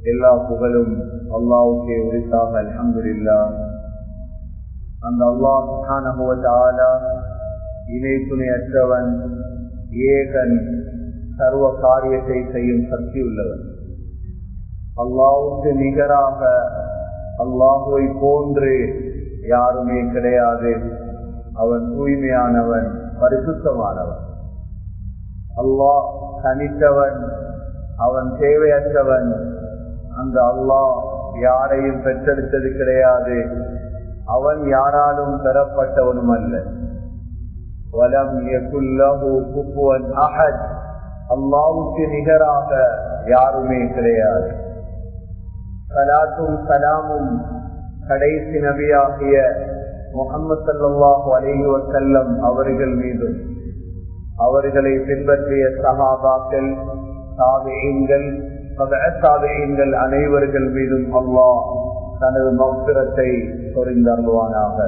எல்லா புகழும் அல்லாவுக்கே உரித்தாக அலமதுல்லா அந்த அல்லாஹான இணை துணையற்றவன் ஏகன் சர்வ காரியத்தை செய்யும் சக்தி உள்ளவன் அல்லாவுக்கு நிகராக அல்லாஹுவை போன்று யாருமே கிடையாது அவன் தூய்மையானவன் பரிசுத்தமானவன் அல்லாஹ் தனித்தவன் அவன் தேவையற்றவன் அந்த அல்லாஹ் யாரையும் பெற்றெடுத்தது கிடையாது அவன் யாராலும் பெறப்பட்டவனும் அல்ல வலம் குப்புவன் அஹத் அல்லாவுக்கு நிகராக யாருமே கிடையாது சலாத்தும் சலாமும் கடைசி நபியாகிய முகமது சல்லாஹூ அலேஹி வசல்லம் அவர்கள் மீதும் அவர்களை பின்பற்றிய சகாபாக்கள் சாவியங்கள் சாவியங்கள் அனைவர்கள் மீதும் அல்லாஹ் தனது மௌத்திரத்தை சொரிந்தருவானாக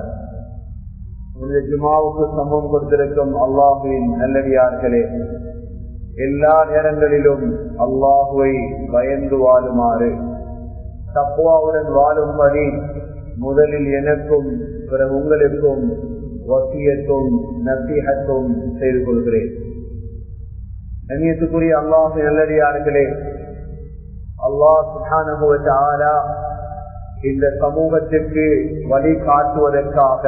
ஜுமாவுக்கு சமம் கொடுத்திருக்கும் அல்லாஹுவின் நல்லடியார்களே எல்லா நேரங்களிலும் அல்லாஹுவை பயந்து வாழுமாறு தப்புவாவுடன் வாழும்படி முதலில் எனக்கும் பிறகு உங்களுக்கும் வசியத்தும் நசீகத்தும் செய்து கொள்கிறேன் கண்ணியத்துக்குரிய அல்லாஹு நல்லடியார்களே அல்லாஹ் சுகானுபவத்தாரா இந்த சமூகத்திற்கு வழி காட்டுவதற்காக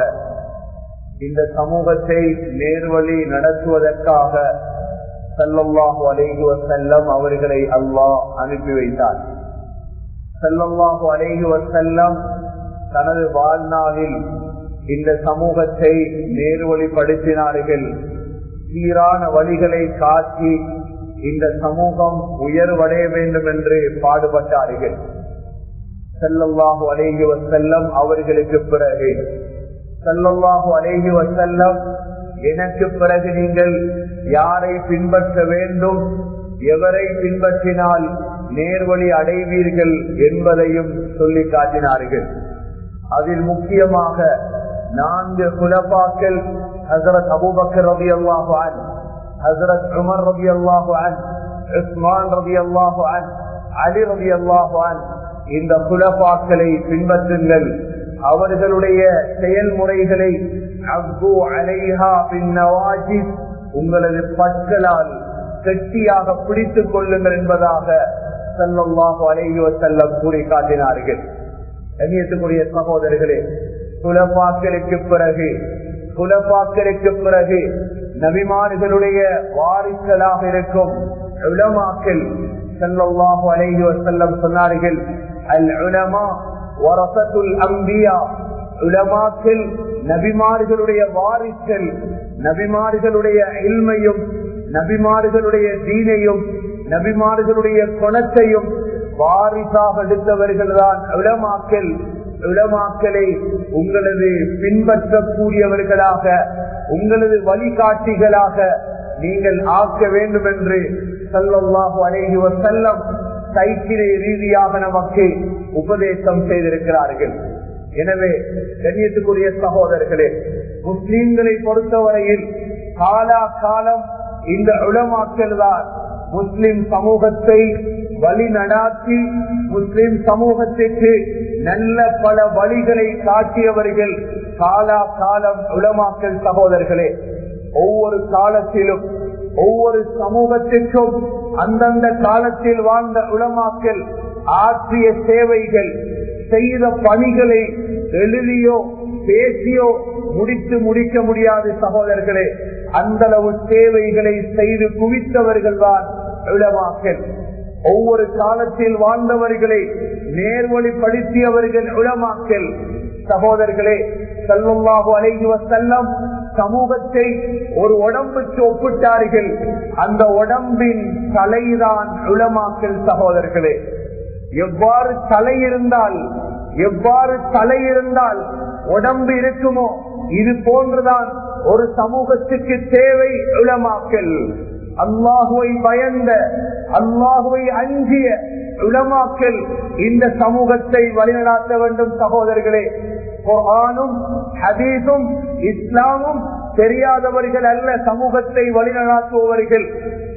இந்த சமூகத்தை நேர்வழி நடத்துவதற்காக செல்லல்லாஹு அலைஹி வசல்லம் அவர்களை அல்லாஹ் அனுப்பி வைத்தார் செல்லல்லாஹு அலைஹி வசல்லம் தனது வாழ்நாளில் இந்த சமூகத்தை நேர்வழிப்படுத்தினார்கள் சீரான வழிகளை காட்டி இந்த சமூகம் உயர்வடைய வேண்டும் என்று பாடுபட்டார்கள் செல்லல்லாஹு அலேஹி வசல்லம் அவர்களுக்கு பிறகு செல்லல்லாஹு அலேஹி வசல்லம் எனக்கு பிறகு நீங்கள் யாரை பின்பற்ற வேண்டும் எவரை பின்பற்றினால் நேர்வழி அடைவீர்கள் என்பதையும் சொல்லி காட்டினார்கள் அதில் முக்கியமாக நான்கு குலப்பாக்கள் ஹசரத் அபுபக்கர் ரபி அல்லாஹான் ஹசரத் உமர் ரபி அல்லாஹான் உஸ்மான் ரபி அல்லாஹான் அலி ரபி அல்லாஹான் இந்த குலப்பாக்களை பின்பற்றுங்கள் அவர்களுடைய செயல்முறைகளை அப்கு அலைஹா பின்னவாஜி உங்களது பற்களால் கெட்டியாக பிடித்துக் கொள்ளுங்கள் என்பதாக செல்லமாக அலையோ செல்ல கூறி காட்டினார்கள் கண்ணியத்துக்குரிய சகோதரர்களே குலப்பாக்களுக்கு பிறகு குலப்பாக்களுக்கு பிறகு நபிமார்களுடைய வாரிசலாக இருக்கும் உலமாக்கள் செல்லல்லாஹு அலைஹி வசல்லம் சொன்னார்கள் அல் உலமா வரசத்துல் அம்பியா உலமாக்கள் நபிமார்களுடைய வாரிசல் நபிமார்களுடைய இல்மையும் நபிமார்களுடைய தீனையும் நபிமார்களுடைய குணத்தையும் வாரிசாக எடுத்தவர்கள் தான் உலமாக்கல் உலமாக்களை உங்களது பின்பற்றக்கூடியவர்களாக உங்களது வழிகாட்டிகளாக நீங்கள் ஆக்க வேண்டும் என்று சல்லாஹு அலேஹி வசல்லம் சைக்கிளை ரீதியாக நமக்கு உபதேசம் செய்திருக்கிறார்கள் எனவே கண்ணியத்துக்குரிய சகோதரர்களே முஸ்லீம்களை பொறுத்தவரையில் காலா காலம் இந்த உளமாக்கல் தான் முஸ்லிம் சமூகத்தை வழி நடாத்தி முஸ்லிம் சமூகத்திற்கு நல்ல பல வழிகளை காட்டியவர்கள் காலா காலம் உளமாக்கல் சகோதரர்களே ஒவ்வொரு காலத்திலும் ஒவ்வொரு சமூகத்திற்கும் அந்தந்த காலத்தில் வாழ்ந்த உளமாக்கல் ஆற்றிய சேவைகள் செய்த பணிகளை எழுதியோ பேசியோ முடித்து முடிக்க முடியாது சகோதரர்களே அந்த அளவு சேவைகளை செய்து குவித்தவர்கள் தான் உளமாக்கல் ஒவ்வொரு காலத்தில் வாழ்ந்தவர்களை நேர்வழிப்படுத்தியவர்கள் உளமாக்கல் சகோதரர்களே செல்வமாக அலைகி செல்லம் சமூகத்தை ஒரு உடம்புக்கு ஒப்பிட்டார்கள் அந்த உடம்பின் தலைதான் உளமாக்கல் சகோதரர்களே எவ்வாறு தலை இருந்தால் எவ்வாறு தலை இருந்தால் உடம்பு இருக்குமோ இது போன்றுதான் ஒரு சமூகத்துக்கு தேவை உளமாக்கல் அல்லாஹுவை பயந்த அல்லாஹுவை அஞ்சிய உளமாக்கல் இந்த சமூகத்தை வழிநடாத்த வேண்டும் சகோதரர்களே குர்ஆனும் ஹதீஸும் இஸ்லாமும் தெரியாதவர்கள் அல்ல சமூகத்தை வழிநடாத்துபவர்கள்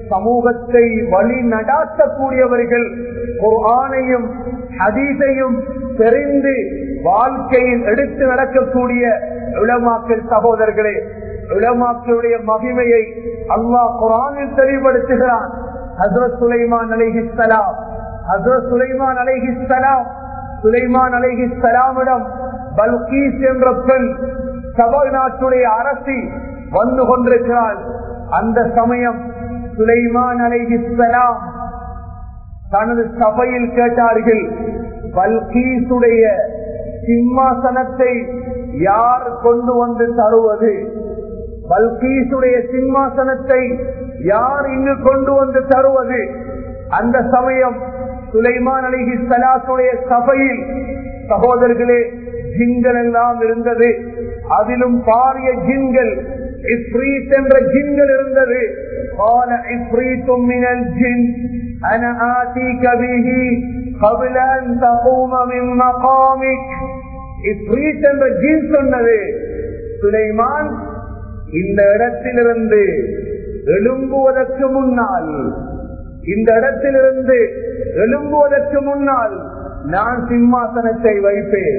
சமூகத்தை வழி நடாத்தக்கூடியவர்கள் ஒரு ஆணையும் ஹதீஸையும் தெரிந்து வாழ்க்கையில் எடுத்து நடக்கக்கூடிய உளமாக்கல் சகோதரர்களே உளமாக்களுடைய மகிமையை அல்லாஹ் குரானில் தெளிவுபடுத்துகிறான் ஹசரத் சுலைமான் அலைஹிஸ்லாம் ஹசரத் சுலைமான் அலைஹிஸ்லாம் சுலைமான் அலைஹிஸ்லாமிடம் பல்கீஸ் என்ற பெண் சபை நாட்டுடைய அரசி வந்து கொண்டிருக்கிறாள் அந்த சமயம் சுலைமான் அலைஹிஸ்லாம் தனது சபையில் கேட்டார்கள் பல்கீசுடைய சிம்மாசனத்தை யார் கொண்டு வந்து தருவது பல்கீசுடைய சிம்மாசனத்தை யார் இங்கு கொண்டு வந்து தருவது அந்த சமயம் சுலைமான் அலிஹி சலாத்துடைய சபையில் சகோதரர்களே ஜின்கள் எல்லாம் இருந்தது அதிலும் பாரிய ஜின்கள் இப்ரீத் என்ற ஜின்கள் இருந்தது قال عفريت من الجن انا آتيك به قبل ان تقوم من مقامك இப்ரீத் என்ற ஜின் சொன்னது சுலைமான் இந்த இடத்திலிருந்து எழும்புவதற்கு முன்னால் இந்த இடத்திலிருந்து எழும்புவதற்கு முன்னால் நான் சிம்மாசனத்தை வைப்பேன்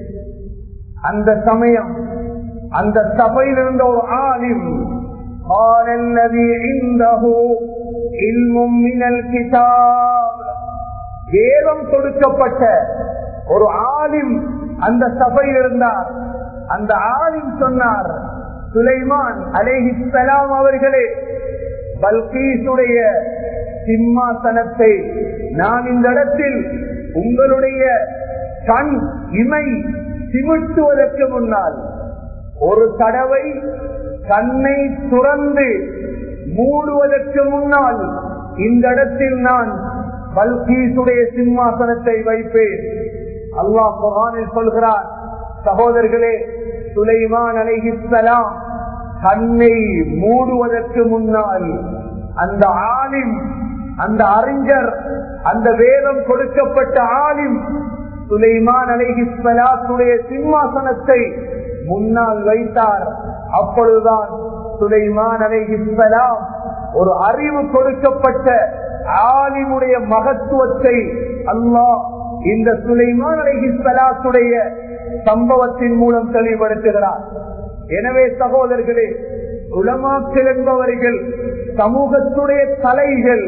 அந்த சமயம் அந்த சபையில் இருந்த ஒரு ஆலிம் قال الذي عنده علم من الكتاب வேதம் கொடுக்கப்பட்ட ஒரு ஆலிம் அந்த சபையில் இருந்தார் அந்த ஆலிம் சொன்னார் சுலைமான் அலேஹிஸ்லாம் அவர்களே பல்கீசுடைய சிம்மாசனத்தை நான் இந்த இடத்தில் உங்களுடைய கண் இமை சிமிட்டுவதற்கு முன்னால் ஒரு தடவை கண்ணை துறந்து மூடுவதற்கு முன்னால் இந்த இடத்தில் நான் பல்கீசுடைய சிம்மாசனத்தை வைப்பேன் அல்லாஹ் குரானில் சொல்கிறார் சகோதரர்களே சுலைமான் அலைஹிஸ்லாம் கண்ணை மூடுவதற்கு முன்னால் அந்த ஆலிம் அந்த அறிஞர் அந்த வேதம் கொடுக்கப்பட்ட ஆலிம் சுலைமான் அலைஹிஸ்லாத்துடைய சிம்மாசனத்தை முன்னால் வைத்தார் அப்பொழுதுதான் சுலைமான் அலைஹிஸ்லாம் ஒரு அறிவு கொடுக்கப்பட்ட ஆலிமுடைய மகத்துவத்தை அல்லாஹ் இந்த சுலைமான் அலைஹிஸ்லாத்துடைய சம்பவத்தின் மூலம் தெளிவுபடுத்துகிறார் எனவே சகோதரர்களே உலமாக்கள் என்பவர்கள் சமூகத்துடைய தலைகள்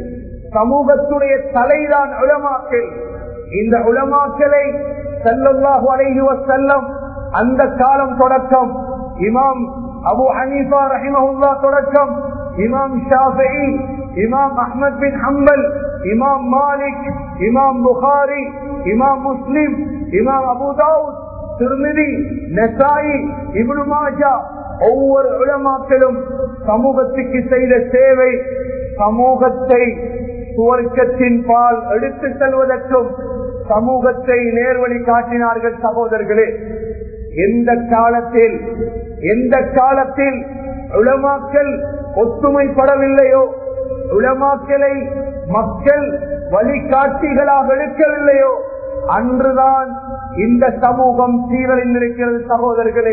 சமூகத்துடைய தலைதான் உலமாக்கள் இந்த உலமாக்களை செல்லல்லாஹு அலைஹி வசல்லம் அந்த காலம் தொடக்கம் இமாம் அபு ஹனீஃபா ரஹிமஹுல்லா தொடக்கம் இமாம் ஷாஃபி இமாம் அஹ்மத் பின் ஹம்பல் இமாம் மாலிக் இமாம் புகாரி இமாம் முஸ்லிம் இமாம் அபுதாவுத் திருமிதி நெசாயி இப்னு மாஜா ஒவ்வொரு உலமாக்களும் சமூகத்துக்கு செய்த சேவை சமூகத்தை சுவர்க்கத்தின் பால் எடுத்து செல்வதற்கும் சமூகத்தை நேர்வழி காட்டினார்கள் சகோதரர்களே எந்த காலத்தில் எந்த காலத்தில் உலமாக்கள் ஒத்துமைப்படவில்லையோ உலமாக்களை மக்கள் வழிகாட்டிகளாக எடுக்கவில்லையோ அன்றுதான் இந்த சமூகம் சீரழிந்திருக்கிறது சகோதரர்களே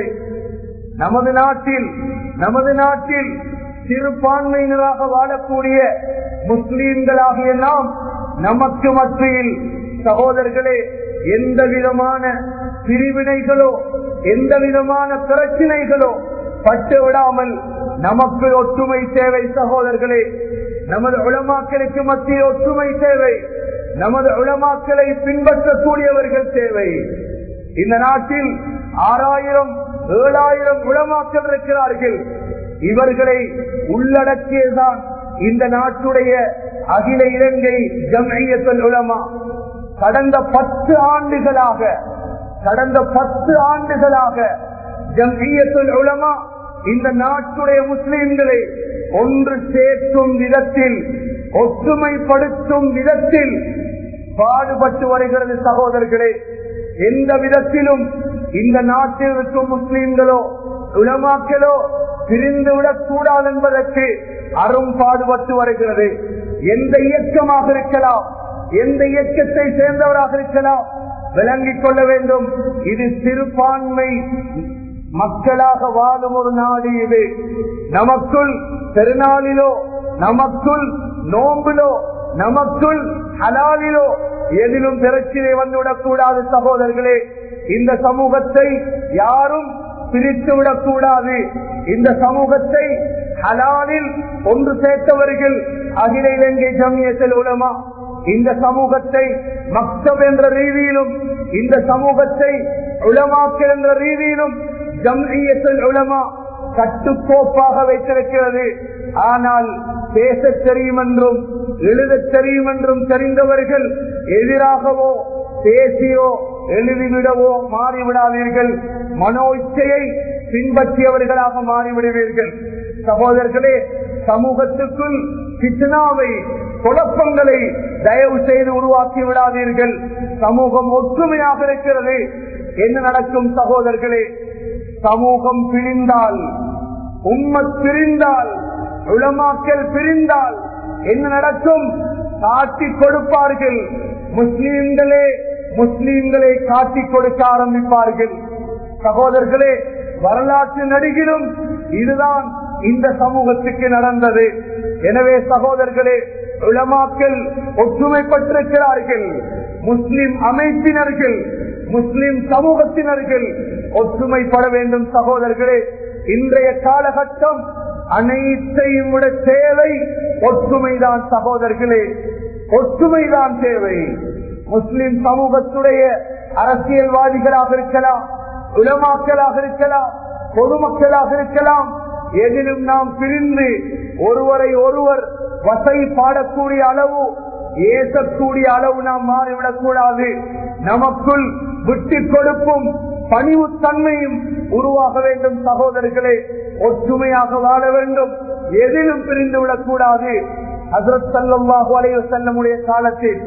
நமது நாட்டில் நமது நாட்டில் சிறுபான்மையினராக வாழக்கூடிய முஸ்லீம்களாகிய நாம் நமக்கு மத்தியில் சகோதரர்களே எந்த விதமான பிரிவினைகளோ எந்த விதமான பிரச்சனைகளோ பட்டு விடாமல் நமக்கு ஒற்றுமை தேவை சகோதரர்களே நமது உளமாக்களுக்கு மத்தியில் ஒற்றுமை தேவை நமது உளமாக்களை பின்பற்றக்கூடியவர்கள் தேவை இந்த நாட்டில் ஆறாயிரம் ஏழாயிரம் உளமாக்கல் இருக்கிறார்கள் இவர்களை உள்ளடக்கியதுதான் இந்த நாட்டுடைய அகில இலங்கை ஜம்ஐயத்தல் உலமா கடந்த பத்து ஆண்டுகளாக கடந்த பத்து ஆண்டுகளாக ஜம்ஐயத்துல் உலமா இந்த நாட்டுடைய முஸ்லிம்களை ஒன்று சேர்க்கும் விதத்தில் ஒற்றுமைப்படுத்தும் விதத்தில் பாடுபட்டு வருகிறது சகோதரர்களே எந்த விதத்திலும் இந்த நாட்டில் இருக்கும் முஸ்லிம்களோ உலமாக்களோ பிரிந்துவிடக் கூடாது என்பதற்கு அரும் பாடுபட்டு வருகிறது எந்த இயக்கமாக இருக்கலாம் எந்த இயக்கத்தை சேர்ந்தவராக இருக்கலாம் விளங்கிக் கொள்ள வேண்டும் இது சிறுபான்மை மக்களாக வாழும் ஒரு நாடு இது நமக்குள் பெருநாளிலோ நமக்குள் நோம்பிலோ நமக்குள் ஹலாலிலோ எதிலும் பிரச்சினை வந்துவிடக் கூடாது சகோதரர்களே இந்த சமூகத்தை யாரும் பிரித்து விடக்கூடாது இந்த சமூகத்தை ஹலாலில் ஒன்று சேர்த்தவர்கள் அகில இலங்கை ஜமியத்தில் உலமா இந்த சமூகத்தை மக்தப் என்ற ரீதியிலும் இந்த சமூகத்தை உலமாக்கல் என்ற ரீதியிலும் ஜம்இயத்தில் உலமா கட்டுக்கோப்பாக வைத்திருக்கிறது ஆனால் பேச தெரியும் என்றும் எழுத தெரியும் என்றும் தெரிந்தவர்கள் எதிராகவோ பேசியோ எழுதிவிடவோ மாறிவிடாதீர்கள் மனோ இச்சையை பின்பற்றியவர்களாக மாறிவிடுவீர்கள் சகோதரர்களே சமூகத்துக்குள் கிட்னாவை குழப்பங்களை தயவு செய்து உருவாக்கி விடாதீர்கள் சமூகம் ஒற்றுமையாக இருக்கிறது என்ன நடக்கும் சகோதரர்களே சமூகம் பிரிந்தால் உம்மத் பிரிந்தால் உளமாக்கல் பிரிந்தால் என்ன நடக்கும் காட்டிக் கொடுப்பார்கள் முஸ்லீம்களே முஸ்லீம்களை காட்டிக் கொடுக்க ஆரம்பிப்பார்கள் சகோதரர்களே வரலாற்று நடிகிலும் இதுதான் இந்த சமூகத்துக்கு நடந்தது எனவே சகோதரர்களே உளமாக்கல் ஒற்றுமைப்பட்டிருக்கிறார்கள் முஸ்லிம் அமைப்பினர்கள் முஸ்லிம் சமூகத்தினர்கள் ஒற்றுமைப்பட வேண்டும் சகோதரர்களே இன்றைய காலகட்டம் அனைத்தையும் விட தேவை ஒற்றுமைதான் சகோதரர்களே ஒற்றுமைதான் தேவை முஸ்லிம் சமூகத்துடைய அரசியல்வாதிகளாக இருக்கலாம் உலமாக்களாக இருக்கலாம் பொதுமக்களாக இருக்கலாம் எதிலும் நாம் பிரிந்து ஒருவரை ஒருவர் வசை பாடக்கூடிய அளவு ஏசக்கூடிய அளவு நாம் மாறிவிடக் கூடாது நமக்குள் விட்டு கொடுப்பும் பணிவு தன்மையும் உருவாக வேண்டும் சகோதரர்களே ஒற்றுமையாக வாழ வேண்டும் எதிலும் பிரிந்து விடக்கூடாது ஹசரத் சல்லாஹு அலைய செல்லமுடைய காலத்தில்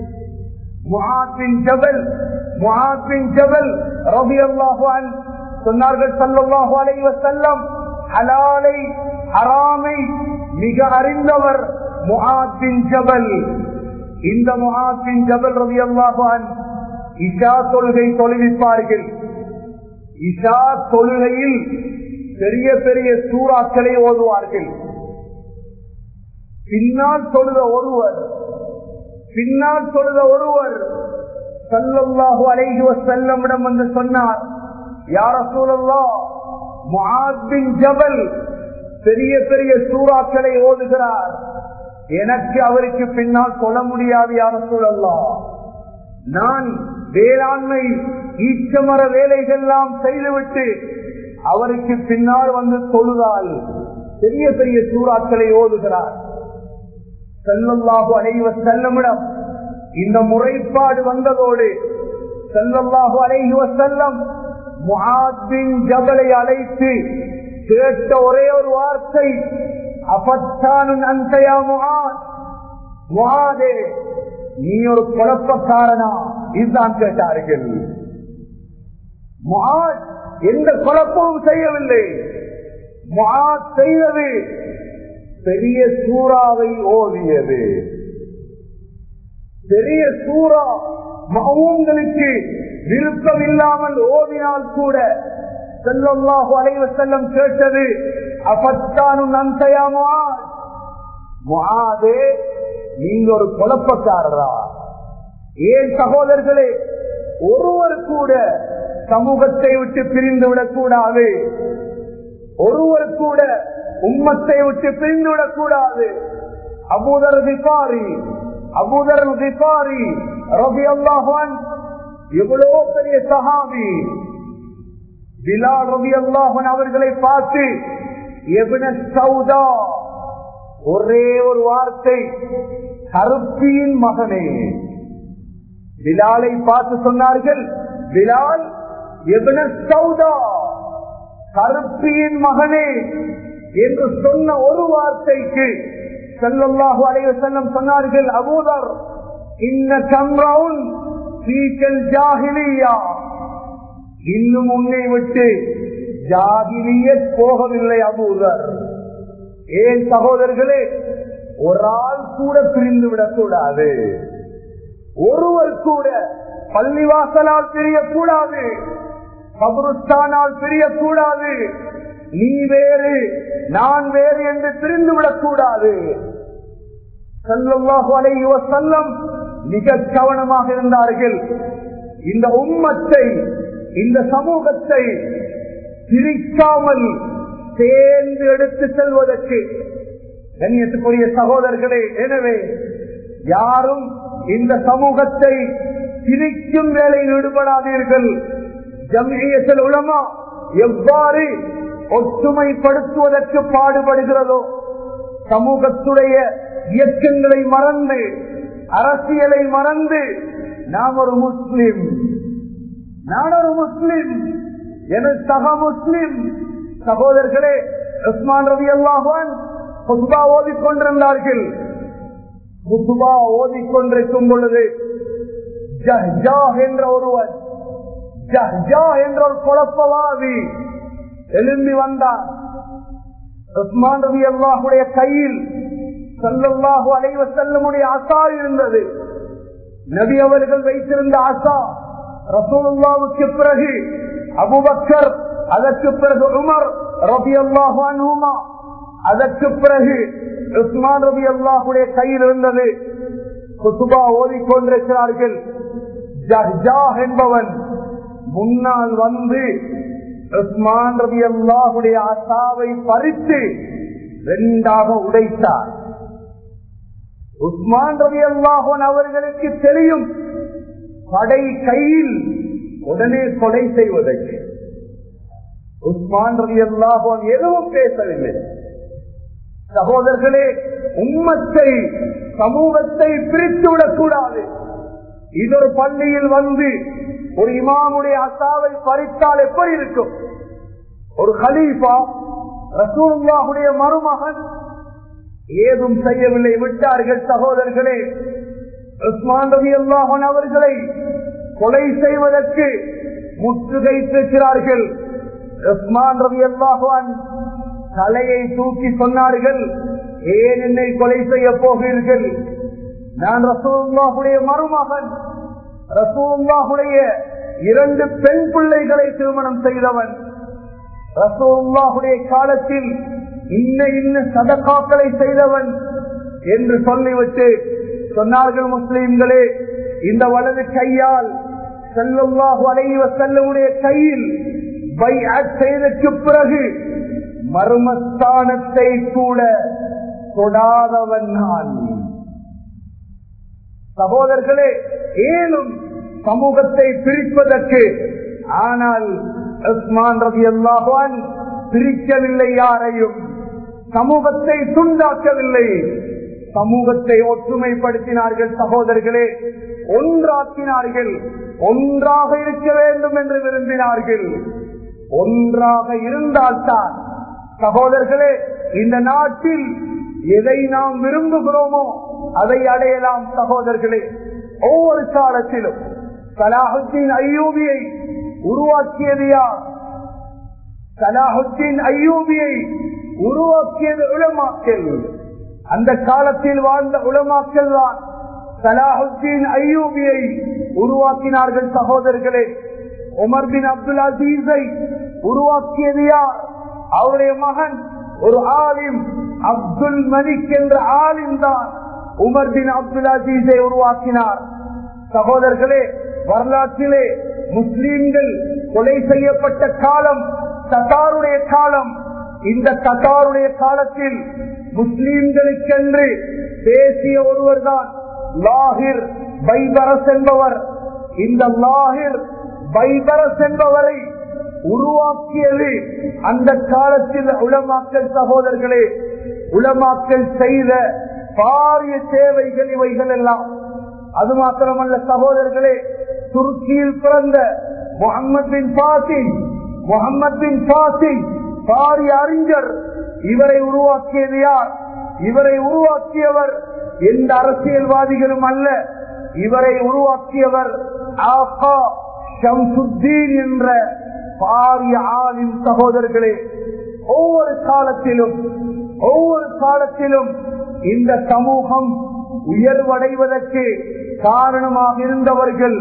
முஹாத்தின் ஜபல் முஹாத்தின் ஜபல் ரபி அல்லாஹு சொன்னார்கள் சல்லாஹு அலைவ செல்லம் ஹலாலை ஹராமை மிக அறிந்தவர் முஹாத்தின் ஜபல் இந்த முஹாத்தின் ஜபல் ரவி அல்லாஹான் இஷா தொழுகை தொழுவிப்பார்கள் இஷா தொழுகையில் பெரிய பெரிய சூறாக்களை ஓதுவார்கள் பின்னால் தொழுத ஒருவர் பின்னால் தொழுத ஒருவர் சல்லல்லாஹு அலைஹி வஸல்லமிடம் வந்து சொன்னார் யார சூழல்லா முஆத்தின் ஜபல் பெரிய பெரிய சூறாக்களை ஓதுகிறார் எனக்கு அவருக்கு பின்னால் சொல்ல முடியாது யார சூழல்லா நான் வேளாண்மை ஈச்சமர வேலைகள்லாம் செய்துவிட்டு அவருக்கு பின்னால் வந்து தொழுதால் பெரிய பெரிய சூறாக்களை ஓதுகிறார் செல்லல்லாஹு அலைவ செல்லமிடம் இந்த முறைப்பாடு வந்ததோடு செல்லல்லாஹு அலைவ செல்லம் முஹாத்தின் ஜபலை அழைத்து கேட்ட ஒரே ஒரு வார்த்தை அபத்தானும் அந்தையா முஹாத் முஹாதே நீ ஒரு குழப்பக்காரனா இதுதான் கேட்டார்கள் முஹாத் எந்த குழப்பமும் செய்யவில்லை முஹாத் செய்தது பெரிய சூறாவை ஓதியது பெரிய சூறா மகங்களுக்கு விருப்பம் இல்லாமல் ஓதினால் கூட செல்லல்லாஹு அலைவ செல்லம் கேட்டது அப்பத்தானும் நன்சையாமா முகாதே நீங்க ஒரு குழப்பக்காரரா ஏன் சகோதரர்களே ஒருவர் கூட சமூகத்தை விட்டு பிரிந்து விடக்கூடாது ஒருவர் கூட உம்மத்தை விட்டு பிரிந்து விடக்கூடாது அபூதர் விபாரி அபூதர் விபாரி ரபி அல்லாஹான் எவ்வளவு பெரிய சஹாபி பிலால் ரபி அல்லாஹன் அவர்களை பார்த்து எவன சௌதா ஒரே ஒரு வார்த்தை கருப்பியின் மகனே பிலாலை பார்த்து சொன்னார்கள் பிலால் எவன சௌதா கருப்பியின் மகனே என்று சொன்ன ஒரு வார்த்தைக்கு செல்லல்லாஹு அலைய செல்லம் சொன்னார்கள் அபூதர் இன்ன சம்ரவுன் சீக்கல் ஜாகிலியா இன்னும் உன்னை விட்டு ஜாகிலிய போகவில்லை அபூதர் ஏன் சகோதரர்களே ஒரு ஆள் கூட பிரிந்து விடக்கூடாது ஒருவர் கூட பள்ளிவாசலால் பிரியக்கூடாது கபருஸ்தானால் பிரியக்கூடாது நீ வேறு நான் வேறு என்று பிரிந்துவிடக் கூடாது செல்லல்லாஹு அலைஹி வஸல்லம் மிக கவனமாக இருந்தார்கள் இந்த உம்மத்தை இந்த சமூகத்தை பிரிக்காமல் சேர்ந்து எடுத்து செல்வதற்கு கண்ணியத்துக்குரிய சகோதரர்களே எனவே யாரும் இந்த சமூகத்தை பிரிக்கும் வேலையில் ஈடுபடாதீர்கள் ஜம்மியத்தில் உலமா எவ்வாறு ஒற்றுமைப்படுத்துவதற்கு பாடுபடுகிறதோ சமூகத்துடைய இயக்கங்களை மறந்து அரசியலை மறந்து நாம் ஒரு முஸ்லிம் நான் ஒரு முஸ்லிம் எனது சக முஸ்லிம் சகோதரர்களே உஸ்மான் ரவி அல்லாஹான் குத்பா ஓதிக்கொண்டிருந்தார்கள் குத்பா ஓதிக்கொண்டிருக்கும் பொழுது ஜஹ்ஜா என்ற ஒருவன் ஜஹ்ஜா என்ற ஒரு குழப்பவாதி எழும்பி வந்தார் உஸ்மான் ரவி அல்லாஹுடைய கையில் சல்லல்லாஹு அலைவ செல்லமுடைய அசா இருந்தது நபி அவர்கள் வைத்திருந்த அசா ரசூலுல்லாவுக்கு பிறகு அபுபக்கர் அதற்கு பிறகு உமர் ரபி அல்லாஹு அனுமா அதற்கு பிறகு உஸ்மான் ரபி அல்லாஹுடைய கையில் இருந்தது குத்துபா ஓதிக்கொண்டிருக்கிறார்கள் ஜஹ்ஜா என்பவன் முன்னால் வந்து உஸ்மான் ரபி அல்லாஹுடைய அசாவை பறித்து ரெண்டாக உடைத்தார் உஸ்மான் ரவி அல்லாஹன் அவர்களுக்கு தெரியும் படை கையில் உடனே கொலை செய்வதற்கு உஸ்மான் ரவி அல்லாஹன் எதுவும் பேசவில்லை சகோதரர்களே உம்மத்தை சமூகத்தை பிரித்து விடக்கூடாது இது ஒரு பள்ளியில் வந்து ஒரு இமாமுடைய அசாவை பறித்தால் எப்படி இருக்கும் ஒரு ஹலீஃபா ரசூல்லாவுடைய மருமகன் ஏதும் செய்யவில்லை விட்டார்கள் சகோதரர்களே உஸ்மான் ரவி அல்லாஹன் அவர்களை கொலை செய்வதற்கு முற்றுகைத்திருக்கிறார்கள் உஸ்மான் ரவி அல்லாஹான் தலையை தூக்கி சொன்னார்கள் ஏன் என்னை கொலை செய்ய போகிறீர்கள் நான் ரசூல்லாஹுடைய மருமகன் ரசூல்லாஹுடைய இரண்டு பெண் பிள்ளைகளை திருமணம் செய்தவன் ரசூல்லாஹுடைய காலத்தில் இன்ன இன்ன சதக்காக்களை செய்தவன் என்று சொல்லிவிட்டு சொன்னார்கள் முஸ்லிம்களே இந்த வலது கையால் செல்லுல்லாஹு அலைவ செல்லவுடைய கையில் பை செய்தற்கு பிறகு மர்மஸ்தானத்தை கூட தொடாதவன் நான் சகோதரர்களே ஏனும் சமூகத்தை பிரிப்பதற்கு ஆனால் உஸ்மான் ரவி அல்லாஹான் பிரிக்கவில்லை யாரையும் சமூகத்தை துண்டாக்கவில்லை சமூகத்தை ஒற்றுமைப்படுத்தினார்கள் சகோதரர்களே ஒன்றாக்கினார்கள் ஒன்றாக இருக்க வேண்டும் என்று விரும்பினார்கள் ஒன்றாக இருந்தால்தான் சகோதரர்களே இந்த நாட்டில் எதை நாம் விரும்புகிறோமோ அதை அடையலாம் சகோதரர்களே ஒவ்வொரு காலத்திலும் சலாஹுத்தீன் ஐயூபியை உருவாக்கியது யார் சலாஹுத்தீன் ஐயூபியை உருவாக்கியது உளமாக்கல் அந்த காலத்தில் வாழ்ந்த உளமாக்கல் தான் சலாஹுத்தீன் ஐயூபியை உருவாக்கினார்கள் சகோதரர்களே உமர் பின் அப்துல் அசீஸை உருவாக்கியது யார் அவருடைய மகன் ஒரு ஆலிம் அப்துல் மலிக் என்ற ஆலிம் தான் உமர் பின் அப்துல் அசீஸை உருவாக்கினார் சகோதரர்களே வரலாற்றிலே முஸ்லீம்கள் கொலை செய்யப்பட்ட காலம் தத்தாருடைய காலம் இந்த தத்தாருடைய காலத்தில் முஸ்லீம்களுக்கென்று பேசிய ஒருவர் தான் லாகிர் பைபரஸ் என்பவர் இந்த லாகிர் பைபரஸ் என்பவரை உருவாக்கியது அந்த காலத்தில் உளமாக்கல் சகோதரர்களே உளமாக்கல் செய்த பாரிய சேவைகள் இவைகள் எல்லாம் அது மாத்திரமல்ல சகோதரர்களே துருக்கியில் பிறந்த முகமது பின் பாசின் முகமது பின் பாசின் பாரிய அறிஞர் இவரை உருவாக்கியது யார் இவரை உருவாக்கியவர் எந்த அரசியல்வாதிகளும் அல்ல இவரை உருவாக்கியவர் ஆகா ஷம்சுத்தீன் என்ற பாரிய ஆளின் சகோதரர்களே ஒவ்வொரு காலத்திலும் ஒவ்வொரு காலத்திலும் இந்த சமூகம் உயர்வடைவதற்கு காரணமாக இருந்தவர்கள்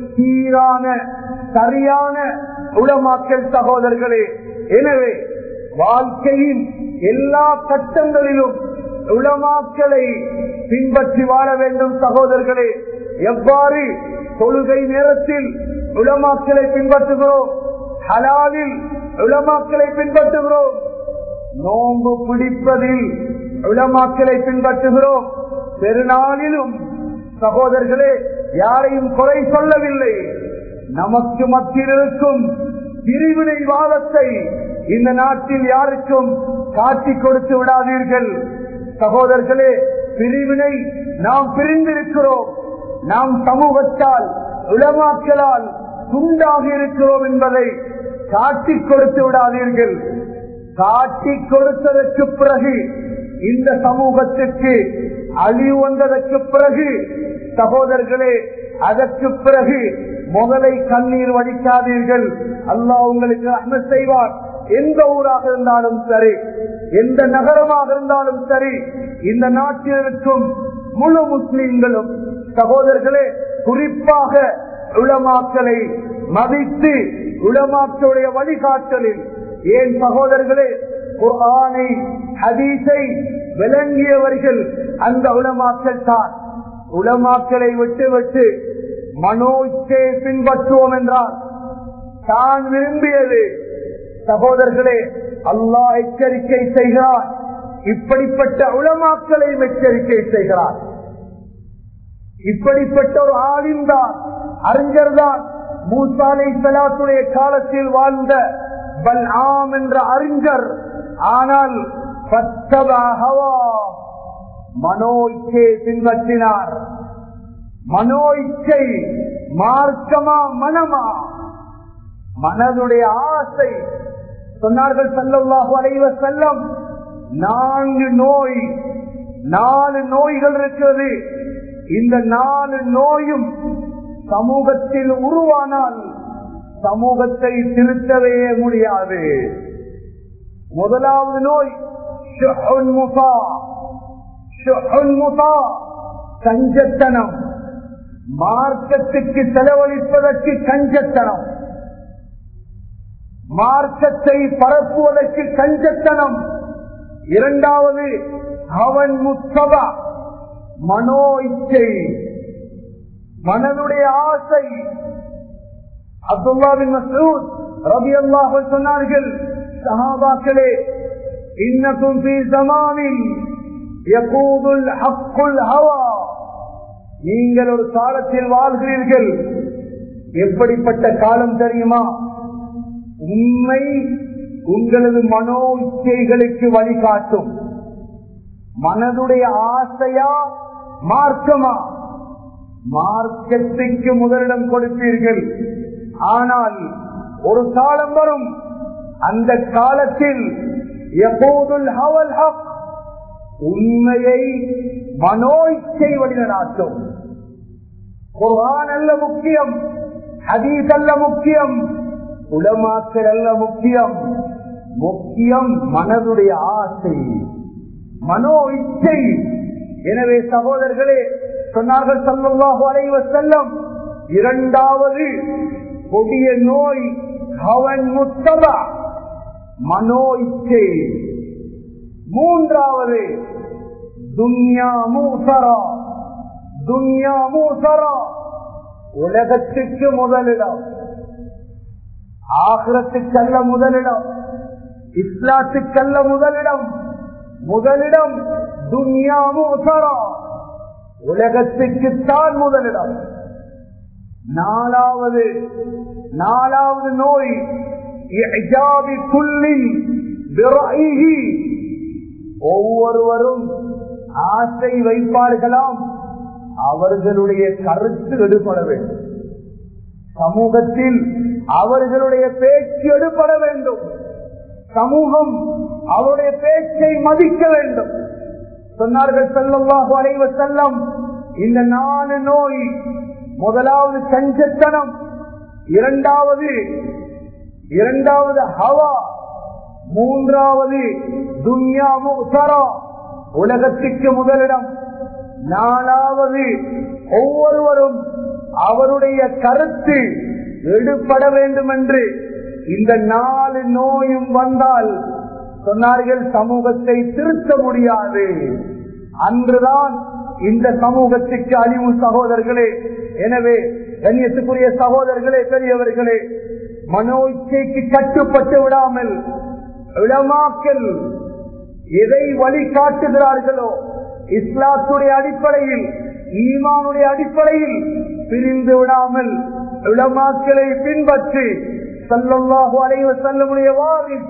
சீரான சரியான உளமாக்கல் சகோதரர்களே எனவே வாழ்க்கையின் எல்லா கட்டங்களிலும் உளமாக்களை பின்பற்றி வாழ வேண்டும் சகோதரர்களே எவ்வாறு தொழுகை நேரத்தில் உளமாக்களை பின்பற்றுகிறோம் ஹலாலில் உளமாக்களை பின்பற்றுகிறோம் நோன்பு பிடிப்பதில் உளமாக்களை பின்பற்றுகிறோம் பெருநாளிலும் சகோதரர்களே யாரையும் குறை சொல்லவில்லை நமக்கு மத்தியில் இருக்கும் பிரிவினைவாதத்தை இந்த நாட்டில் யாருக்கும் காட்டி கொடுத்து விடாதீர்கள் சகோதரர்களே பிரிவினை நாம் பிரிந்திருக்கிறோம் நாம் சமூகத்தால் உளமாக்கலால் துண்டாக இருக்கிறோம் என்பதை காட்டி கொடுத்து விடாதீர்கள் காட்டி கொடுத்ததற்கு பிறகு இந்த சமூகத்திற்கு அழிவு வந்ததற்கு பிறகு சகோதரர்களே அதற்கு பிறகு முதலை கண்ணீர் வடிக்காதீர்கள் அல்லாஹ் உங்களுக்கு அன்ன செய்வார் எந்த ஊராக இருந்தாலும் சரி எந்த நகரமாக இருந்தாலும் சரி இந்த நாட்டில் இருக்கும் முழு முஸ்லிம்களும் சகோதரர்களே குறிப்பாக உளமாக்களை மதித்து உளமாக்களுடைய வழிகாட்டலில் ஏன் சகோதரர்களே குர்ஆனை ஹதீஸை விளங்கியவர்கள் அந்த உளமாக்கல் தான் உளமாக்களை விட்டு விட்டு மனோச்சை பின்பற்றுவோம் என்றால் தான் விரும்பியது சகோதரர்களே அல்லாஹ் எச்சரிக்கை செய்கிறார் இப்படிப்பட்ட உளமாக்களை எச்சரிக்கை செய்கிறார் இப்படிப்பட்ட ஒரு ஆளின்தான் அறிஞர் தான் மூசாலை சலாத்துடைய காலத்தில் வாழ்ந்த பல் ஆம் என்ற அறிஞர் ஆனால் மனோ இச்சை பின்பற்றினார் மனோ இச்சை மார்க்கமா மனமா மனதுடைய ஆசை சொன்னார்கள் செல்லவாக அடைவ செல்லம் நான்கு நோய் நாலு நோய்கள் இருக்கிறது இந்த நாலு நோயும் சமூகத்தில் உருவானால் சமூகத்தை திருத்தவே முடியாது முதலாவது நோய் கஞ்சத்தனம் மார்க்கத்துக்கு செலவழிப்பதற்கு கஞ்சத்தனம் மார்க்கத்தை பரப்புவதற்கு கஞ்சத்தனம் இரண்டாவது அவன் முத்தபா மனோ இச்சை மனதுடைய ஆசை அப்துல்லாவின் மசூத் ரபி அல்லாஹ் சொன்னார்கள் சஹாபாக்களே இன்னக்கும் ஃபீ ஜமானின் யகூதுல் ஹக்குல் ஹவா நீங்கள் ஒரு காலத்தில் வாழ்கிறீர்கள் எப்படிப்பட்ட காலம் தெரியுமா உண்மை உங்களது மனோ இச்சைகளுக்கு வழிகாட்டும் மனதுடைய ஆசையா மார்க்கமா மார்க்கத்துக்கு முதலிடம் கொடுப்பீர்கள் ஆனால் ஒரு காலம் வரும் அந்த காலத்தில் எப்போதுல் ஹவல் ஹக் உண்மையை மனோ இச்சை வழிநடாட்டும் குர்ஆன் அல்ல முக்கியம் ஹதீஸ் அல்ல முக்கியம் உலமாக்கள் அல்ல முக்கியம் முக்கியம் மனதுடைய ஆசை மனோ இச்சை எனவே சகோதரர்களே சொன்னார்கள் சல்லாஹு அலைவ செல்லம் இரண்டாவது கொடிய நோய் அவன் முத்தபா மனோ இச்சை மூன்றாவது துன்யா மூசரா துன்யா மூசரா உலகத்துக்கு முதலிடம் ஆகிரத்துக்கல்ல முதலிடம் இஸ்லாத்துக்கல்ல முதலிடம் முதலிடம் துன்யா மூசரா உலகத்துக்குத்தான் முதலிடம் நாலாவது நாலாவது நோய் இஜாபி புல்லின் பிறஇஹி. ஒவ்வொருவரும் ஆசை வைப்பார்களாம் அவர்களுடைய கருத்து எடுபட வேண்டும் சமூகத்தில் அவர்களுடைய பேச்சு எடுபட வேண்டும் சமூகம் அவருடைய பேச்சை மதிக்க வேண்டும் சொன்னார்கள் செல்லவாக அலைவ செல்லம் இந்த நாலு நோய் முதலாவது கஞ்சத்தனம் இரண்டாவது இரண்டாவது ஹவா மூன்றாவது துன்யா முசரா உலகத்துக்கு முதலிடம் நாலாவது ஒவ்வொருவரும் அவருடைய கருத்து எடுபட வேண்டும் என்று இந்த நாலு நோயும் வந்தால் சொன்னார்கள் சமூகத்தை திருத்த முடியாது அன்றுதான் இந்த சமூகத்துக்கு அழிவு சகோதரர்களே எனவே கண்ணியத்துக்குரிய சகோதரர்களே பெரியவர்களே மனோ இச்சைக்கு கட்டுப்பட்டு விடாமல் விளமாக்கல் எதை வழிகாட்டுகிறார்களோ இஸ்லாத்துடைய அடிப்படையில் ஈமானுடைய அடிப்படையில் பிரிந்து விடாமல் உலமாக்களை பின்பற்றி சல்லல்லாஹு அலைவ செல்லமுடைய வாரி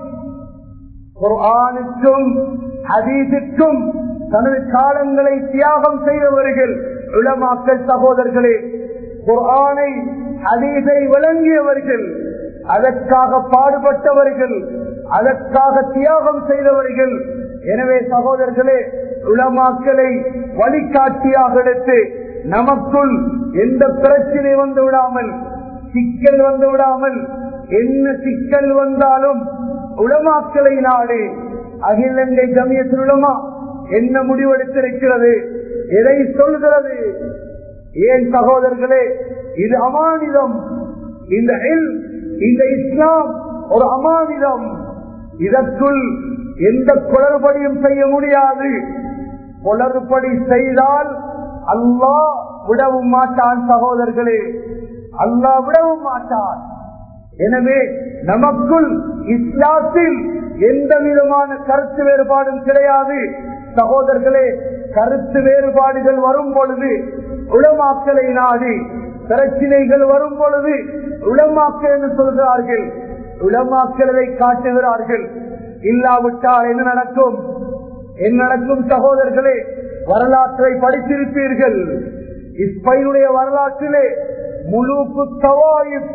குர்ஆனுக்கும் ஹதீஸுக்கும் தனது காலங்களை தியாகம் செய்தவர்கள் உலமாக்கல் சகோதரர்களே குர்ஆனை ஹதீஸை விளங்கியவர்கள் அதற்காக பாடுபட்டவர்கள் அதற்காக தியாகம் செய்தவர்கள் எனவே சகோதரர்களே உலமாக்களை வழிகாட்டியாக எடுத்து நமக்குள் எந்த பிரச்சனை வந்து விடாமல் சிக்கல் வந்து விடாமல் என்ன சிக்கல் வந்தாலும் உளமாக்களை நாடு அகிலங்கை ஜமியத்தில் உலமா என்ன முடிவெடுத்திருக்கிறது எதை சொல்கிறது ஏன் சகோதரர்களே இது அமானிதம் இந்த இல் இந்த இஸ்லாம் ஒரு அமானிதம் இதற்குள் எந்த குளறுபடியும் செய்ய முடியாது குளறுபடி செய்தால் அல்லாஹ் விடவும் மாட்டான் சகோதரர்களே அல்லாஹ் விடவும் மாட்டான் எனவே நமக்குள் இஸ்லாத்தில் எந்த விதமான கருத்து வேறுபாடும் கிடையாது சகோதரர்களே கருத்து வேறுபாடுகள் வரும் பொழுது உளமாக்கலை நாடி பிரச்சனைகள் வரும் பொழுது உளமாக்கல் என்று சொல்கிறார்கள் உளமாக்கலை காட்டுகிறார்கள் இல்லாவிட்டால் என்ன நடக்கும் என்ன நடக்கும் சகோதரர்களே வரலாற்றை படித்திருப்பீர்கள் இஸ்பைனுடைய வரலாற்றிலே முழு தவாயும்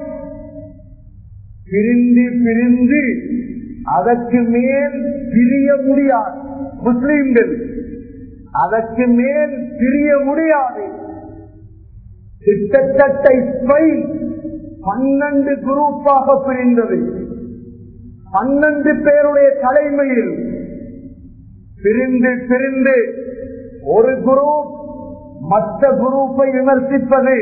பிரிந்து பிரிந்து அதற்கு மேல் பிரிய முடியாது முஸ்லிம்கள் அதற்கு மேல் பிரிய முடியாது கிட்டத்தட்ட இஸ்பைன் பன்னெண்டு குரூப்பாக பிரிந்தது பன்னெண்டு பேருடைய தலைமையில் பிரிந்து பிரிந்து ஒரு குரூப் மற்ற குரூப்பை விமர்சிப்பது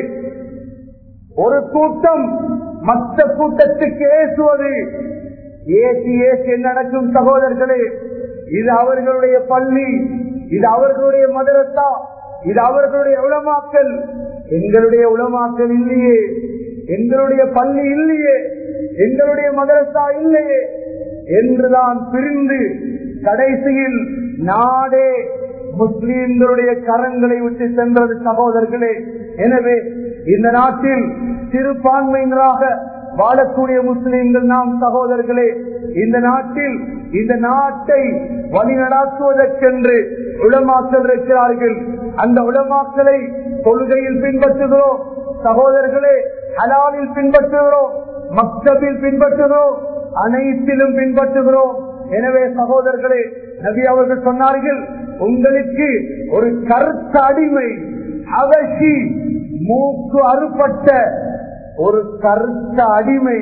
ஒரு கூட்டம் மற்ற கூட்டத்துக்கு ஏசுவது ஏசி ஏசி நடக்கும் சகோதரர்களே இது அவர்களுடைய பள்ளி இது அவர்களுடைய மதரசா இது அவர்களுடைய உளமாக்கல் எங்களுடைய உளமாக்கல் இல்லையே எங்களுடைய பள்ளி இல்லையே எங்களுடைய மதரசா இல்லையே என்றுதான் பிரிந்து கடைசியில் நாடே முஸ்லீம்களுடைய கரங்களை விட்டு சென்றது சகோதரர்களே எனவே இந்த நாட்டில் சிறுபான்மையினராக வாழக்கூடிய முஸ்லீம்கள் நாம் சகோதரர்களே இந்த நாட்டில் இந்த நாட்டை வழிநடாத்துவதற்கென்று உளமாக்கல் இருக்கிறார்கள் அந்த உளமாக்கலை கொள்கையில் பின்பற்றுகிறோம் சகோதரர்களே ஹலாலில் பின்பற்றுகிறோம் மக்தபில் பின்பற்றுகிறோம் அனைத்திலும் பின்பற்றுகிறோம் எனவே சகோதரர்களே நபி அவர்கள் சொன்னார்கள் உங்களுக்கு ஒரு கருத்த அடிமை அவசி மூக்கு அறுபட்ட ஒரு கருத்த அடிமை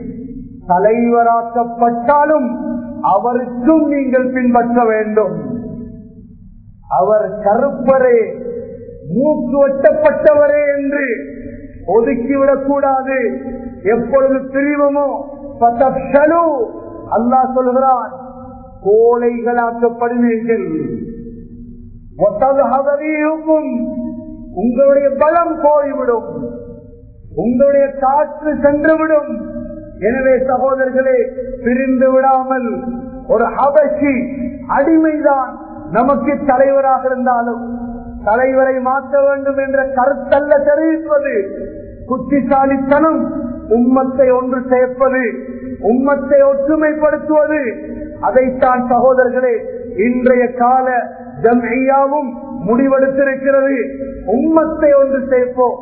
தலைவராக்கப்பட்டாலும் அவருக்கும் நீங்கள் பின்பற்ற வேண்டும் அவர் கருப்பரே மூக்கு வெட்டப்பட்டவரே என்று ஒதுக்கிவிடக் கூடாது எப்பொழுது பிரிவமோ அல்லாஹ் சொல்கிறான் கோழைகளாக்கப்படுவீர்கள் உங்களுடைய பலம் போய்விடும் உங்களுடைய காற்று சென்றுவிடும் எனவே சகோதரர்களே பிரிந்து விடாமல் ஒரு அபசி அடிமைதான் நமக்கு தலைவராக இருந்தாலும் தலைவரை மாற்ற வேண்டும் என்ற கருத்தல்ல தெரிவிப்பது புத்திசாலித்தனம் உம்மத்தை ஒன்று சேர்ப்பது உம்மத்தை ஒற்றுமைப்படுத்துவது அதைத்தான் சகோதரர்களே இன்றைய கால ஜம்ஐயாவும் முடிவெடுத்திருக்கிறது உம்மத்தை ஒன்று சேர்ப்போம்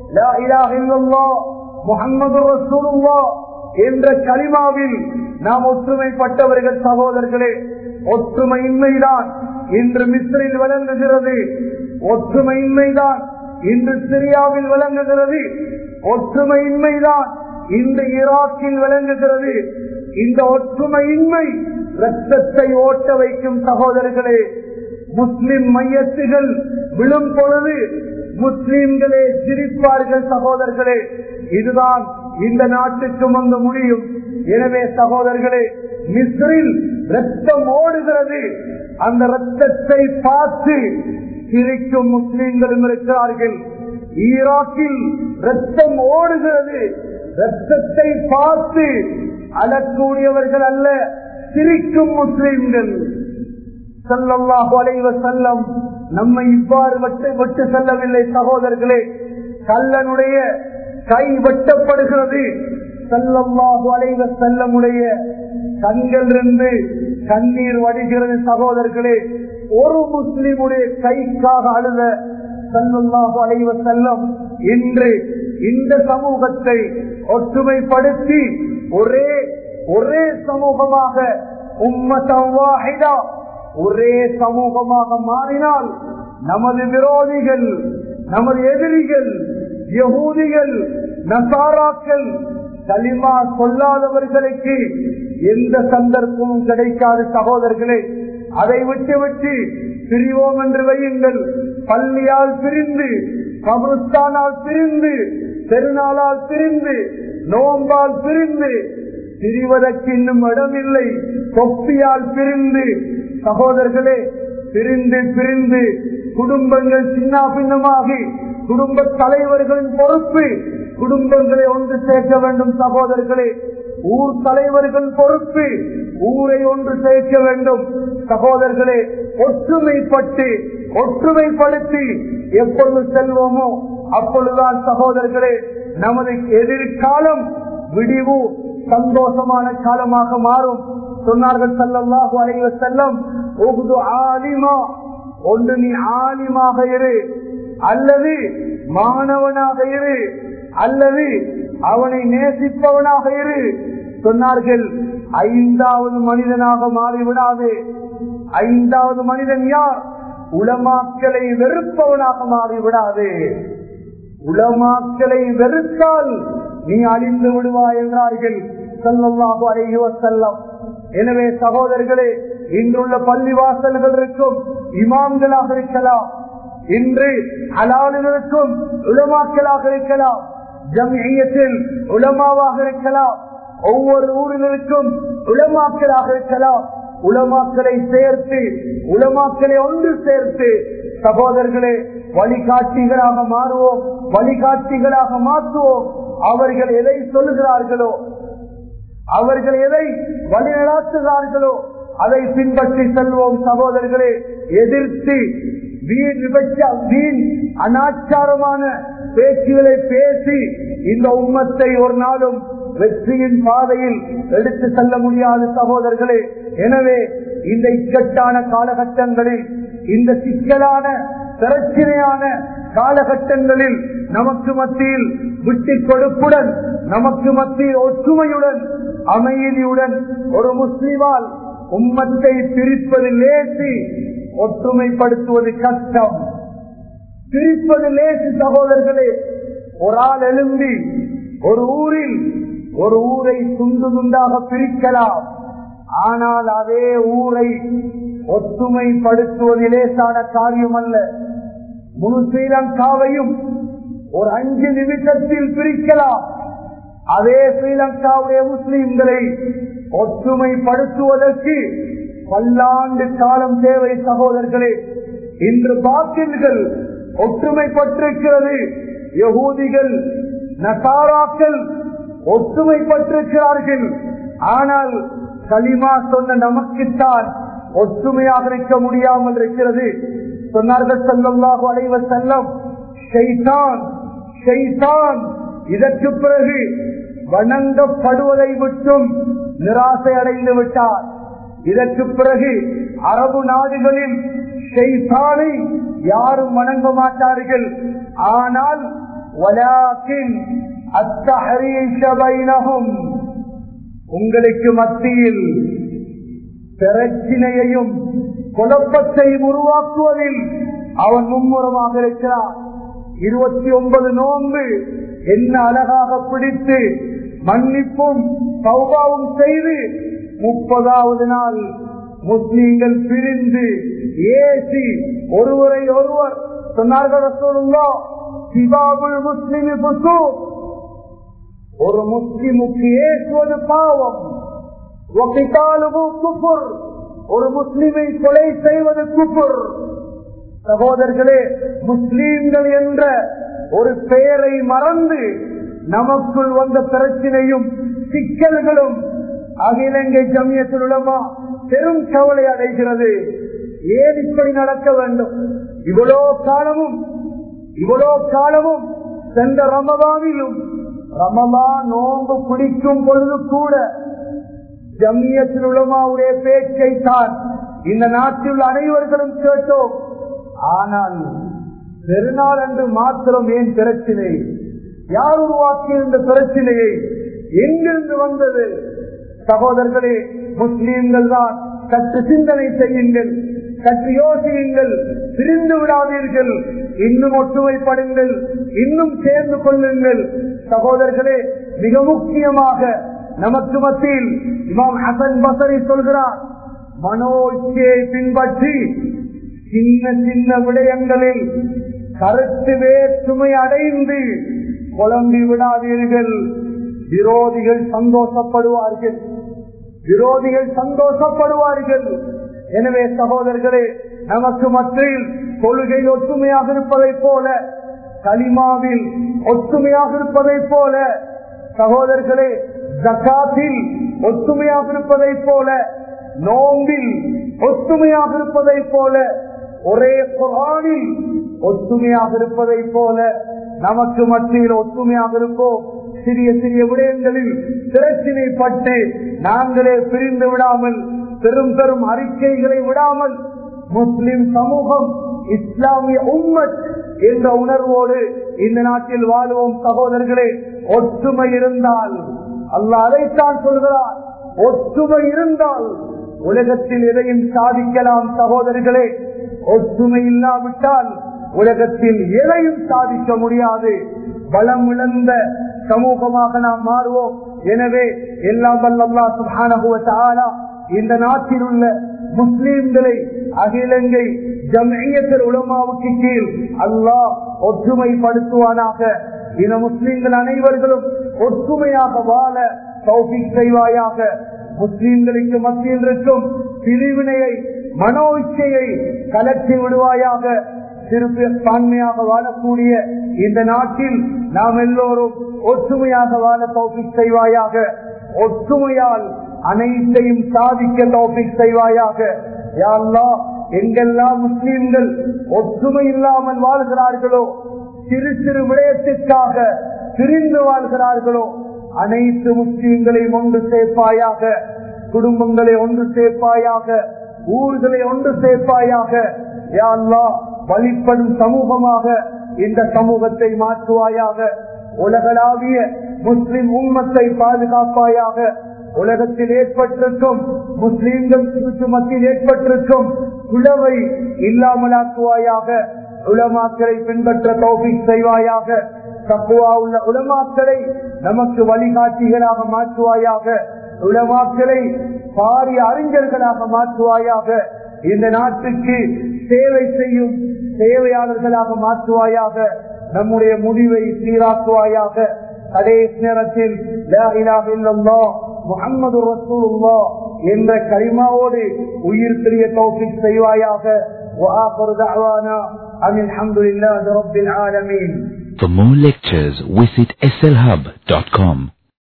முகமது ரசூலுல்லா என்ற கலிமாவில் நாம் ஒற்றுமைப்பட்டவர்கள் சகோதரர்களே ஒற்றுமையின்மைதான் இன்று மிஸ்ரில் விளங்குகிறது ஒற்றுமையின்மைதான் இன்று சிரியாவில் விளங்குகிறது ஒற்றுமையின்மைதான் இன்று ஈராக்கில் விளங்குகிறது இந்த ஒற்றுமையின்மை ரத்தத்தை ஓட்ட வைக்கும் சகோதரர்களே முஸ்லிம் மையத்துகள் விழும் பொழுது முஸ்லிம்களே சிரிப்பார்கள் சகோதரர்களே இதுதான் இந்த நாட்டுக்கு வந்து முடியும் எனவே சகோதரர்களே மிஸ்ரில் ரத்தம் ஓடுகிறது அந்த ரத்தத்தை பார்த்து சிரிக்கும் முஸ்லிம்களும் இருக்கிறார்கள் ஈராக்கில் ரத்தம் ஓடுகிறது ரத்தத்தை பார்த்து அழக்கூடியவர்கள் அல்ல சிரிக்கும் முஸ்லிம்கள் சல்லல்லாஹு அலைவ செல்லம் நம்மை இவ்வாறு விட்டு விட்டு செல்லவில்லை சகோதரர்களே கல்லனுடைய கை வெட்டப்படுகிறது சல்லல்லாஹு அலைவ செல்லமுடைய கண்களிலிருந்து கண்ணீர் வடிகிறது சகோதரர்களே ஒரு முஸ்லிமுடைய கைக்காக அழுத சல்லல்லாஹு அலைவ செல்லம் இன்று இந்த சமூகத்தை ஒற்றுமைப்படுத்தி ஒரே ஒரே சமூகமாக உம்மதா ஒரே சமூகமாக மாறினால் நமது விரோதிகள் நமது எதிரிகள் யகூதிகள் நசாராக்கள் களிமா சொல்லாதவர்களுக்கு எந்த சந்தர்ப்பமும் கிடைக்காத சகோதரர்களே அதை விட்டு விட்டு பிரிவோம் என்று வையுங்கள் பள்ளியால் பிரிந்து கபருஸ்தானால் பிரிந்து பெருநாளால் பிரிந்து நோம்பால் பிரிந்து பிரிவதற்கு இன்னும் இடமில்லை தொப்பியால் பிரிந்து சகோதரர்களே பிரிந்து பிரிந்து குடும்பங்கள் சின்ன பின்னமாகி குடும்ப தலைவர்களின் பொறுப்பு குடும்பங்களை ஒன்று சேர்க்க வேண்டும் சகோதரர்களே ஊர் தலைவர்கள் பொறுப்பு ஊரை ஒன்று சேர்க்க வேண்டும் சகோதரர்களே ஒற்றுமைப்பட்டு ஒற்றுமைப்படுத்தி எப்பொழுது செல்வோமோ அப்பொழுதுதான் சகோதரர்களே நமது எதிர்காலம் விடிவு சந்தோஷமான காலமாக மாறும் சொன்னார்கள் சல்லல்லாஹு அலைவ செல்லம் ஆலிமா ஒன்று நீ ஆலிமாக இரு அல்லது மாணவனாக இரு அல்லது அவனை நேசிப்பவனாக இரு சொன்னார்கள் ஐந்தாவது மனிதனாக மாறிவிடாது ஐந்தாவது மனிதன் யார் உளமாக்களை வெறுப்பவனாக மாறிவிடாது உளமாக்களை வெறுத்தால் நீ அழிந்து விடுவாய் என்றார்கள் செல்லல்லாஹு அலைஹி வசல்லம் எனவே சகோதரர்களே இன்றுள்ள பள்ளிவாசல்கள் இருக்கும் இமாம்களாக இருக்கலாம் இன்று அலாளுகளுக்கும் உலமாக்களாக இருக்கலாம் ஜமியத்தில் உலமாவாக இருக்கலாம் ஒவ்வொரு ஊரினருக்கும் உலமாக்களாக இருக்கலாம் உலமாக்களை சேர்த்து உலமாக்களை ஒன்று சேர்த்து சகோதரர்களே வழிகாட்டிகளாக மாறுவோம் வழிகாட்டிகளாக மாற்றுவோம் அவர்கள் எதை சொல்லுகிறார்களோ அவர்கள் எதை வழிநடாத்துகிறார்களோ அதை பின்பற்றி செல்வோம் சகோதரர்களே எதிர்த்து வீண் விபச்ச வீண் அனாச்சாரமான பேச்சுகளை பேசி இந்த உம்மத்தை ஒரு நாளும் வெற்றியின் பாதையில் எடுத்து செல்ல முடியாத சகோதரர்களே எனவே இந்த இக்கட்டான காலகட்டங்களில் இந்த சிக்கலான பிரச்சனையான காலகட்டங்களில் நமக்கு மத்தியில் விட்டு கொடுப்புடன் நமக்கு மத்தியில் ஒற்றுமையுடன் அமைதியுடன் ஒரு முஸ்லிமால் உம்மத்தை பிரிப்பது லேசி ஒற்றுமைப்படுத்துவது கஷ்டம் பிரிப்பது லேசி சகோதரர்களே ஒரு ஆள் எழும்பி ஒரு ஊரில் ஒரு ஊரை துண்டு துண்டாக பிரிக்கலாம் ஆனால் அதே ஊரை ஒற்றுமைப்படுத்துவது லேசான காரியம் அல்ல முழு ஸ்ரீலங்காவையும் ஒரு அஞ்சு நிமிஷத்தில் பிரிக்கலாம் அதே ஸ்ரீலங்காவுடைய முஸ்லிம்களை ஒற்றுமைப்படுத்துவதற்கு பல்லாண்டு காலம் தேவை சகோதரர்களே இன்று பாக்கில்கள் ஒற்றுமைப்பட்டிருக்கிறது யகூதிகள் நசாராக்கள் ஒற்றுமைப்பட்டிருக்கிறார்கள் ஆனால் களிமா சொன்ன நமக்குத்தான் ஒற்றுமையாக இருக்க முடியாமல் இருக்கிறது சொன்னார்கள் செல்லல்லாக அடைவ செல்லம் ஷெய்தான் ஷெய்தான் இதற்கு பிறகு வணங்கப்படுவதை விட்டும் நிராசை அடைந்து விட்டார் இதற்கு பிறகு அரபு நாடுகளில் ஷெய்தானை யாரும் வணங்க மாட்டார்கள் ஆனால் உங்களுக்கு மத்தியில் பிரச்சினையையும் குழப்பத்தையும் உருவாக்குவதில் அவன் மும்முரமாக இருக்கிறான் இருபத்தி ஒன்பது நோன்பு என்ன அழகாக பிடித்து மன்னிப்பும் சௌபாவும் செய்து முப்பதாவது நாள் முஸ்லீம்கள் பிரிந்து ஏசி ஒருவரை ஒருவர் சொன்னார்கள் சிபாபுல் முஸ்லிம் ஒரு முஸ்லிமுக்கு ஏசுவது பாவம் وقتاله كفر. ஒரு முஸ்லிமை கொலை செய்வது குஃபுர் சகோதரர்களே முஸ்லீம்கள் என்ற ஒரு பெயரை மறந்து நமக்குள் வந்த பிரச்சனையும் சிக்கல்களும் அகிலங்கை ஜமியத்தில் உலமா பெரும் கவலை அடைகிறது ஏன் இப்படி நடக்க வேண்டும் இவ்வளோ காலமும் இவ்வளோ காலமும் சென்ற ரமதானிலும் ரமதான் நோன்பு பிடிக்கும் பொழுது கூட ஜம்மியத்தில் உலமாவுடைய பேச்சை தான் இந்த நாட்டில் உள்ள அனைவர்களும் கேட்டோம் ஆனால் பெருநாள் அன்று மாத்திரம் ஏன் பிரச்சினை யார் உருவாக்கிய இந்த பிரச்சனையை எங்கிருந்து வந்தது சகோதரர்களே முஸ்லீம்கள் தான் சற்று சிந்தனை செய்யுங்கள் சற்று யோசியுங்கள் பிரிந்து விடாதீர்கள் இன்னும் ஒற்றுமைப்படுங்கள் இன்னும் சேர்ந்து கொள்ளுங்கள் சகோதரர்களே மிக முக்கியமாக நமக்கு மத்தியில் இமாம் ஹசன் பசரி சொல்கிறார் மனோச்சியை பின்பற்றி சின்ன சின்ன விடயங்களில் கருத்து வேற்றுமை அடைந்து குழம்பி விடாதீர்கள் விரோதிகள் சந்தோஷப்படுவார்கள் விரோதிகள் சந்தோஷப்படுவார்கள் எனவே சகோதரர்களே நமக்கு மத்தியில் கொள்கை ஒற்றுமையாக இருப்பதைப் போல களிமாவில் ஒற்றுமையாக இருப்பதைப் போல சகோதரர்களே ஜக்காத்தில் ஒற்றுமையாக இருப்பதைப் போல நோம்பில் ஒற்றுமையாக இருப்பதைப் போல ஒரே குரானில் ஒற்றுமையாக இருப்பதைப் போல நமக்கு மத்தியில் ஒற்றுமையாக இருப்போம் சிறிய சிறிய விடயங்களில் பிரச்சினைப்பட்டு நாங்களே பிரிந்து விடாமல் பெரும் பெரும் அறிக்கைகளை விடாமல் முஸ்லிம் சமூகம் இஸ்லாமிய உம்மத் என்ற உணர்வோடு இந்த நாட்டில் வாழுவோம் சகோதரர்களே ஒற்றுமை இருந்தால் அல்ல அதைத்தான் சொல்கிறார் ஒற்றுமை இருந்தால் உலகத்தில் எதையும் சாதிக்கலாம் சகோதரர்களே ஒற்றுமை இல்லாவிட்டால் உலகத்தில் எதையும் சாதிக்க முடியாது பலம் இழந்த சமூகமாக நாம் மாறுவோம் எனவே எல்லாம் வல்லல்லா சுபானகுவ இந்த நாட்டில் உள்ள முஸ்லீம்களை அகிலங்கை ஜம்ஐயத்தில் உலமாவுக்கு கீழ் அல்லாஹ் ஒற்றுமைப்படுத்துவானாக இந்த முஸ்லீம்கள் அனைவர்களும் ஒற்றுமையாக வாழ தௌபிக் செய்வாயாக முஸ்லீம்களுக்கு மத்தியில் இருக்கும் பிரிவினையை மனோ இச்சையை கலற்றி விடுவாயாக சிறுபான்மையாக வாழக்கூடிய இந்த நாட்டில் நாம் எல்லோரும் ஒற்றுமையாக வாழ தௌபிக் செய்வாயாக ஒற்றுமையால் அனைத்தையும் சாதிக்க தௌபிக் செய்வாயாக யாழ்லா எங்கெல்லாம் முஸ்லீம்கள் ஒற்றுமை இல்லாமல் வாழ்கிறார்களோ சிறு சிறு விடயத்திற்காக பிரிந்து வாழ்கிறார்களோ அனைத்து முஸ்லீம்களையும் ஒன்று சேர்ப்பாயாக குடும்பங்களை ஒன்று சேர்ப்பாயாக ஊர்களை ஒன்று சேர்ப்பாயாக யாழ்லா வழிபடும் சமூகமாக இந்த சமூகத்தை மாற்றுவாயாக உலகளாவிய முஸ்லிம் உண்மத்தை பாதுகாப்பாயாக உலகத்தில் ஏற்பட்டிருக்கும் முஸ்லீம்கள் மத்தியில் ஏற்பட்டிருக்கும் குளவை இல்லாமலாக்குவாயாக உலமாக்களை பின்பற்ற தௌபிக் செய்வாயாக தக்குவா உள்ள உலமாக்களை நமக்கு வழிகாட்டிகளாக மாற்றுவாயாக உலமாக்களை பாரிய அறிஞர்களாக மாற்றுவாயாக இந்த நாட்டுக்கு சேவை செய்யும் சேவையாளர்களாக மாற்றுவாயாக நம்முடைய முடிவை சீராக்குவாயாக கடைசி நேரத்தில் முகமது ரசூலுல்லா என்ற கரிமாவோடு உயிர் பிரிய தௌஃபிக் செய்வாயாக وآخر دعوانا أن الحمد لله رب العالمين For more lectures, visit slhub.com.